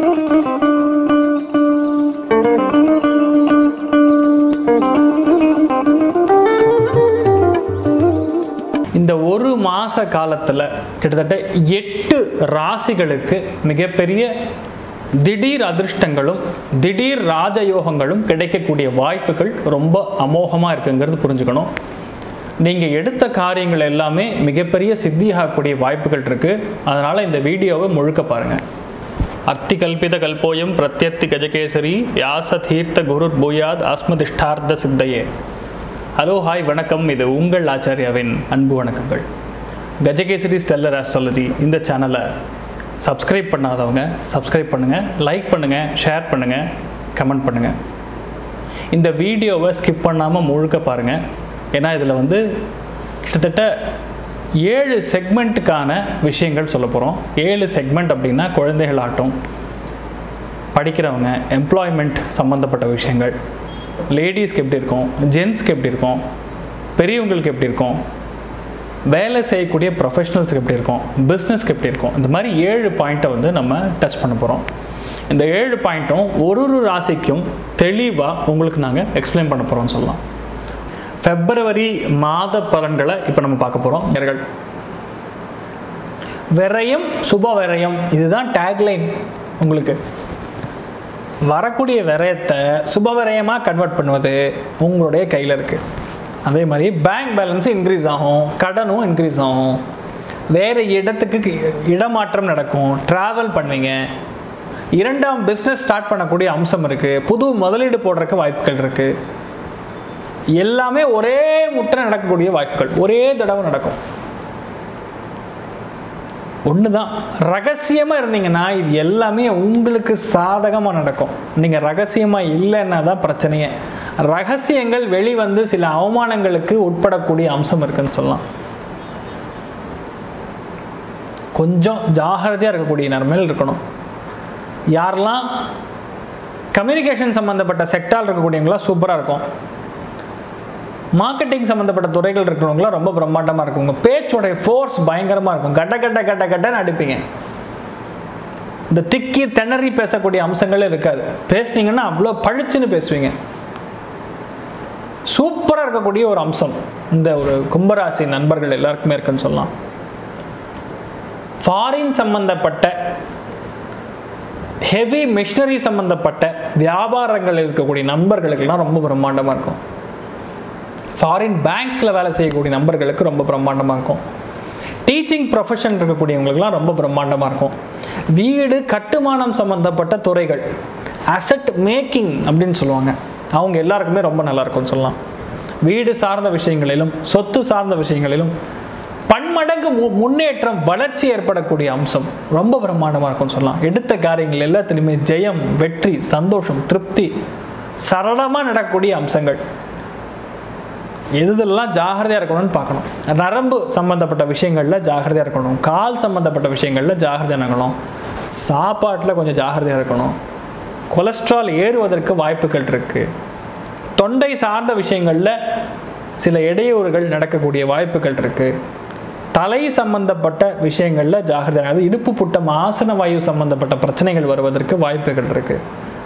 இந்த ஒரு மாத காலத்தில் கிட்டத்தட்ட எட்டு ராசிகளுக்கு மிகப்பெரிய திடீர் அதிர்ஷ்டங்களும் திடீர் ராஜயோகங்களும் கிடைக்கக்கூடிய வாய்ப்புகள் ரொம்ப அமோகமாக இருக்குங்கிறது புரிஞ்சுக்கணும் நீங்கள் எடுத்த காரியங்கள் எல்லாமே மிகப்பெரிய சித்தியாகக்கூடிய வாய்ப்புகள் இருக்குது அதனால் இந்த வீடியோவை முழுக்க பாருங்கள் அர்த்தி கல்பித கல்போயம் பிரத்யர்த்தி கஜகேசரி வியாச தீர்த்த குரு பூயாத் ஆஸ்மதிஷ்டார்த்த சித்தையே ஹலோ ஹாய் வணக்கம் இது உங்கள் ஆச்சாரியாவின் அன்பு வணக்கங்கள் கஜகேசரி ஸ்டெல்லர் ஆஸ்ட்ராலஜி இந்த சேனலை சப்ஸ்கிரைப் பண்ணாதவங்க சப்ஸ்கிரைப் பண்ணுங்கள் லைக் பண்ணுங்கள் ஷேர் பண்ணுங்கள் கமெண்ட் பண்ணுங்கள் இந்த வீடியோவை ஸ்கிப் பண்ணாமல் முழுக்க பாருங்கள் ஏன்னா இதில் வந்து கிட்டத்தட்ட ஏழு செக்மெண்ட்டுக்கான விஷயங்கள் சொல்ல போகிறோம் ஏழு செக்மெண்ட் அப்படின்னா குழந்தைகள் ஆட்டம் படிக்கிறவங்க எம்ப்ளாய்மெண்ட் சம்மந்தப்பட்ட விஷயங்கள் லேடிஸ்க்கு எப்படி இருக்கும் ஜென்ஸ்க்கு எப்படி இருக்கும் பெரியவங்களுக்கு எப்படி இருக்கும் வேலை செய்யக்கூடிய ப்ரொஃபஷனல்ஸ்க்கு எப்படி இருக்கும் பிஸ்னஸ்க்கு எப்படி இருக்கும் இந்த மாதிரி ஏழு பாயிண்ட்டை வந்து நம்ம டச் பண்ண போகிறோம் இந்த ஏழு பாயிண்ட்டும் ஒரு ஒரு ராசிக்கும் தெளிவாக உங்களுக்கு நாங்கள் எக்ஸ்பிளைன் பண்ண போகிறோம்னு சொல்லலாம் ஃபெப்ரவரி மாத பலன்களை இப்போ நம்ம பார்க்க போகிறோம் நேர்கள் விரயம் சுப விரயம் இதுதான் டேக்லைன் உங்களுக்கு வரக்கூடிய விரயத்தை சுப விரயமாக கன்வெர்ட் பண்ணுவது உங்களுடைய கையில் இருக்குது அதே மாதிரி பேங்க் பேலன்ஸ் இன்க்ரீஸ் ஆகும் கடனும் இன்க்ரீஸ் ஆகும் வேறு இடத்துக்கு இடமாற்றம் நடக்கும் ட்ராவல் பண்ணுவீங்க இரண்டாம் பிஸ்னஸ் ஸ்டார்ட் பண்ணக்கூடிய அம்சம் இருக்குது புது முதலீடு போடுறதுக்கு வாய்ப்புகள் இருக்குது எல்லாமே ஒரே முட்டை நடக்கக்கூடிய வாய்ப்புகள் ஒரே தடவை நடக்கும் ஒன்று தான் ரகசியமாக இருந்தீங்கன்னா இது எல்லாமே உங்களுக்கு சாதகமாக நடக்கும் நீங்கள் ரகசியமாக இல்லைன்னா தான் பிரச்சனையே ரகசியங்கள் வெளிவந்து சில அவமானங்களுக்கு உட்படக்கூடிய அம்சம் இருக்குன்னு சொல்லலாம் கொஞ்சம் ஜாகிரதையாக இருக்கக்கூடிய நிலைமையில் இருக்கணும் யாரெல்லாம் கம்யூனிகேஷன் சம்மந்தப்பட்ட செக்டால் இருக்கக்கூடியவங்களாம் சூப்பராக இருக்கும் மார்க்கெட்டிங் சம்மந்தப்பட்ட துறைகள் இருக்கிறவங்களாம் ரொம்ப பிரம்மாண்டமாக இருக்கும் உங்கள் பேச்சோடைய ஃபோர்ஸ் பயங்கரமாக இருக்கும் கட்ட கட்ட கட்ட கட்டன்னு அடிப்பீங்க இந்த திக்கி திணறி பேசக்கூடிய அம்சங்களே இருக்காது பேசுனீங்கன்னா அவ்வளோ பழிச்சுன்னு பேசுவீங்க சூப்பராக இருக்கக்கூடிய ஒரு அம்சம் இந்த ஒரு கும்பராசி நண்பர்கள் எல்லாருக்குமே இருக்குன்னு சொல்லலாம் ஃபாரின் சம்பந்தப்பட்ட ஹெவி மிஷினரி சம்பந்தப்பட்ட வியாபாரங்கள் இருக்கக்கூடிய நண்பர்களுக்கெல்லாம் ரொம்ப பிரம்மாண்டமாக இருக்கும் ஃபாரின் பேங்க்ஸில் வேலை செய்யக்கூடிய நம்பர்களுக்கு ரொம்ப பிரம்மாண்டமாக இருக்கும் டீச்சிங் ப்ரொஃபஷன் இருக்கக்கூடியவங்களுக்குலாம் ரொம்ப பிரம்மாண்டமாக இருக்கும் வீடு கட்டுமானம் சம்மந்தப்பட்ட துறைகள் அசட் மேக்கிங் அப்படின்னு சொல்லுவாங்க அவங்க எல்லாருக்குமே ரொம்ப நல்லா இருக்கும்னு சொல்லலாம் வீடு சார்ந்த விஷயங்களிலும் சொத்து சார்ந்த விஷயங்களிலும் பன்மடங்கு மு முன்னேற்றம் வளர்ச்சி ஏற்படக்கூடிய அம்சம் ரொம்ப பிரம்மாண்டமாக இருக்கும்னு சொல்லலாம் எடுத்த காரியங்கள் எல்லாத்துலேயுமே ஜெயம் வெற்றி சந்தோஷம் திருப்தி சரளமாக நடக்கக்கூடிய அம்சங்கள் எதுதெல்லாம் ஜாகிரதையாக இருக்கணும்னு பார்க்கணும் நரம்பு சம்மந்தப்பட்ட விஷயங்களில் ஜாகிரதையாக இருக்கணும் கால் சம்மந்தப்பட்ட விஷயங்களில் ஜாகிரதையாக இருக்கணும் சாப்பாட்டில் கொஞ்சம் ஜாகிரதையாக இருக்கணும் கொலஸ்ட்ரால் ஏறுவதற்கு வாய்ப்புகள் இருக்குது தொண்டை சார்ந்த விஷயங்களில் சில இடையூறுகள் நடக்கக்கூடிய வாய்ப்புகள் இருக்குது தலை சம்பந்தப்பட்ட விஷயங்களில் ஜாகிரதையாக அது இடுப்பு புட்டம் ஆசன வாயு சம்பந்தப்பட்ட பிரச்சனைகள் வருவதற்கு வாய்ப்புகள் இருக்குது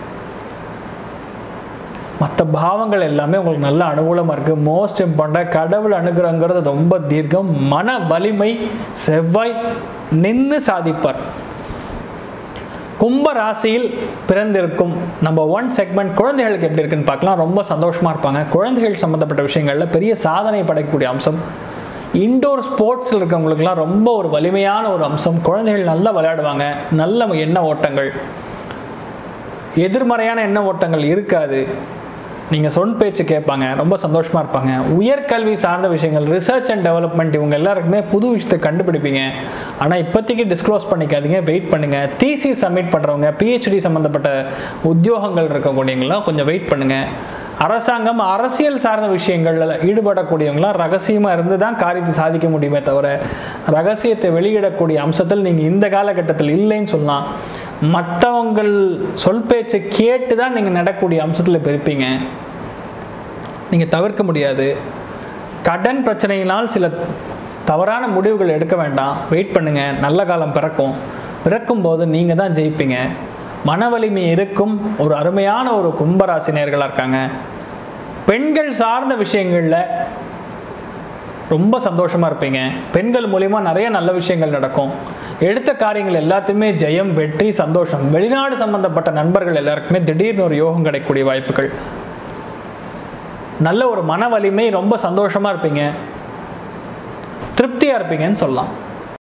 மற்ற பாவங்கள் எல்லாமே உங்களுக்கு நல்ல அனுகூலமாக இருக்குது மோஸ்ட் இம்பார்ட்டன்ட் கடவுள் அனுகிரகங்கிறது ரொம்ப தீர்க்கம் மன வலிமை செவ்வாய் நின்று சாதிப்பார் கும்ப ராசியில் பிறந்திருக்கும் நம்ம ஒன் செக்மெண்ட் குழந்தைகளுக்கு எப்படி இருக்குன்னு பார்க்கலாம் ரொம்ப சந்தோஷமாக இருப்பாங்க குழந்தைகள் சம்மந்தப்பட்ட விஷயங்களில் பெரிய சாதனை படைக்கக்கூடிய அம்சம் இன்டோர் ஸ்போர்ட்ஸில் இருக்கவங்களுக்குலாம் ரொம்ப ஒரு வலிமையான ஒரு அம்சம் குழந்தைகள் நல்லா விளையாடுவாங்க நல்ல எண்ண ஓட்டங்கள் எதிர்மறையான எண்ண ஓட்டங்கள் இருக்காது நீங்கள் சொன் பேச்சு கேட்பாங்க ரொம்ப சந்தோஷமாக இருப்பாங்க உயர்கல்வி சார்ந்த விஷயங்கள் ரிசர்ச் அண்ட் டெவலப்மெண்ட் இவங்க எல்லாருக்குமே புது விஷயத்தை கண்டுபிடிப்பீங்க ஆனால் இப்போதைக்கு டிஸ்க்ளோஸ் பண்ணிக்காதீங்க வெயிட் பண்ணுங்கள் டிசி சப்மிட் பண்ணுறவங்க பிஹெச்டி சம்மந்தப்பட்ட உத்தியோகங்கள் இருக்கக்கூடியவங்களாம் கொஞ்சம் வெயிட் பண்ணுங்கள் அரசாங்கம் அரசியல் சார்ந்த விஷயங்களில் ஈடுபடக்கூடியவங்களாம் ரகசியமாக இருந்து தான் காரியத்தை சாதிக்க முடியுமே தவிர ரகசியத்தை வெளியிடக்கூடிய அம்சத்தில் நீங்கள் இந்த காலகட்டத்தில் இல்லைன்னு சொல்லலாம் மற்றவங்கள் சொல் பேச்சை கேட்டு தான் நீங்கள் நடக்கக்கூடிய அம்சத்தில் இப்போ இருப்பீங்க நீங்கள் தவிர்க்க முடியாது கடன் பிரச்சனையினால் சில தவறான முடிவுகள் எடுக்க வேண்டாம் வெயிட் பண்ணுங்கள் நல்ல காலம் பிறக்கும் பிறக்கும் போது நீங்கள் தான் ஜெயிப்பீங்க மன வலிமை இருக்கும் ஒரு அருமையான ஒரு கும்பராசினியர்களாக இருக்காங்க பெண்கள் சார்ந்த விஷயங்களில் ரொம்ப சந்தோஷமாக இருப்பீங்க பெண்கள் மூலிமா நிறைய நல்ல விஷயங்கள் நடக்கும் எடுத்த காரியங்கள் எல்லாத்தையுமே ஜெயம் வெற்றி சந்தோஷம் வெளிநாடு சம்பந்தப்பட்ட நண்பர்கள் எல்லாருக்குமே திடீர்னு ஒரு யோகம் கிடைக்கக்கூடிய வாய்ப்புகள் நல்ல ஒரு மன வலிமை ரொம்ப சந்தோஷமாக இருப்பீங்க திருப்தியாக இருப்பீங்கன்னு சொல்லலாம்